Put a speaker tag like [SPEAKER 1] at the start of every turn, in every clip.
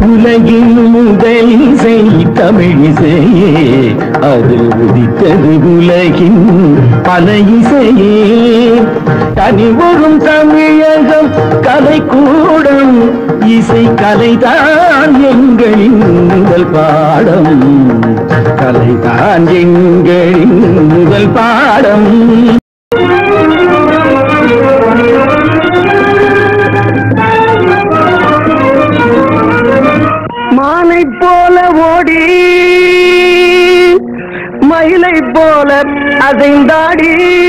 [SPEAKER 1] உலகின் முதல் இசை தமிழிசையே அது உதித்தது உலகின் பல இசையே தனி வரும் தமிழகம் கலை கூடம் இசை கலைதான் எங்களின் முதல் பாடம் கலைதான் எங்களின் முதல் பாடம்
[SPEAKER 2] மானை போல ஓடி மயிலை போல அசைந்தாடி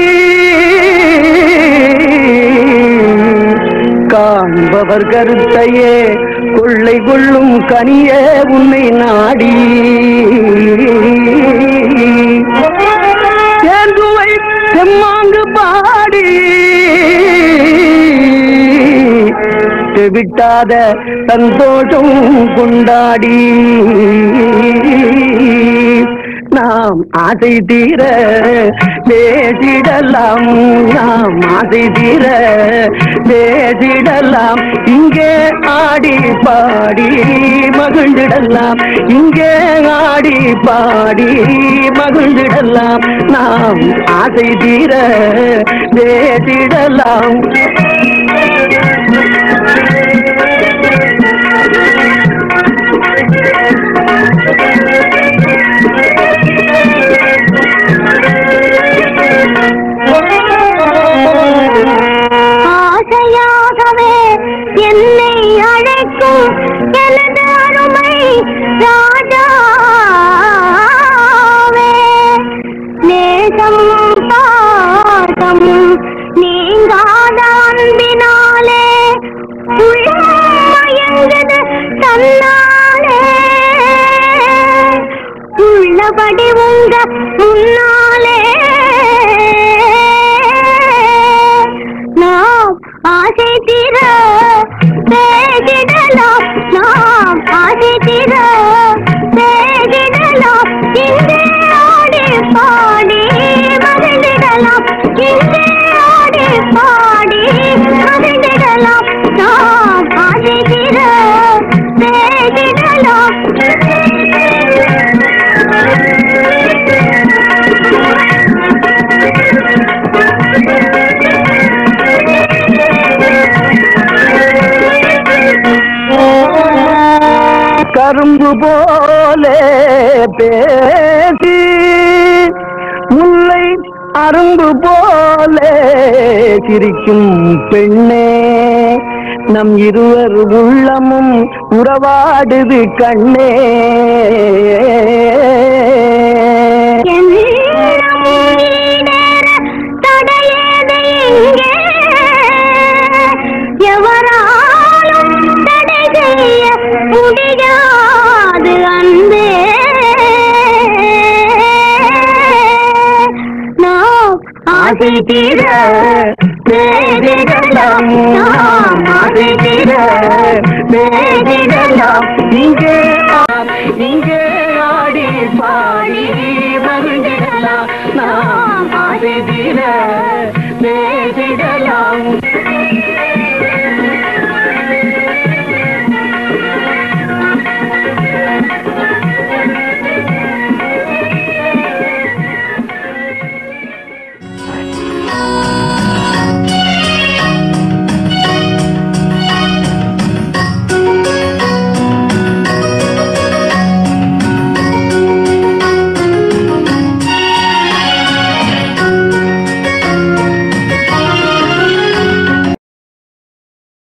[SPEAKER 2] காண்பவர் கருத்தையே கொள்ளை கொள்ளும் கனியே உன்னை நாடி தேர்ந்துவை செம்மாங்கு பாடி விட்டாத சந்தோஷம் கொண்டாடி நாம் ஆசை தீர பேசிடலாம் நாம் ஆசை தீர பேசிடலாம் இங்கே ஆடி பாடி மகிழ்ந்திடலாம் இங்கே ஆடி பாடி மகிழ்ந்திடலாம் நாம் ஆசை தீர பேசிடலாம்
[SPEAKER 3] ஆசையாகவே என்னை அழைக்கும் எனது அருமை ராஜாவே நேசம் பாசம் நீங்காத அன்பினாலே உள்ளம் மயங்குது தன்னாலே உள்ளபடி உங்க முன்னாலே நாம் ஆசை தீர பேசிடலாம் நாம் ஆசை தீர பேசிடலாம் இங்கே ஆடி பாடி மகிழ்ந்திடலாம் இங்கே ஆடி பாடி மகிழ்ந்திடலாம் நாம் ஆசை தீர
[SPEAKER 2] கரும்பு போலே பேசி முல்லை அரும்பு போலே சிரிக்கும் பெண்ணே நம் இருவர் உள்ளமும் உறவாடுது கண்ணே
[SPEAKER 3] எவராலும் தடை செய்ய முடியாது அன்பே நாம்
[SPEAKER 2] ஆசை தீர பேரிடலாம் நாம் ஆசை தீர பேரிடலாம் இங்கே ஆ- இங்கே ஆடி பாடி மகிழ்ந்திடலாம் நாம் ஆசை தீர பேரிடலாம்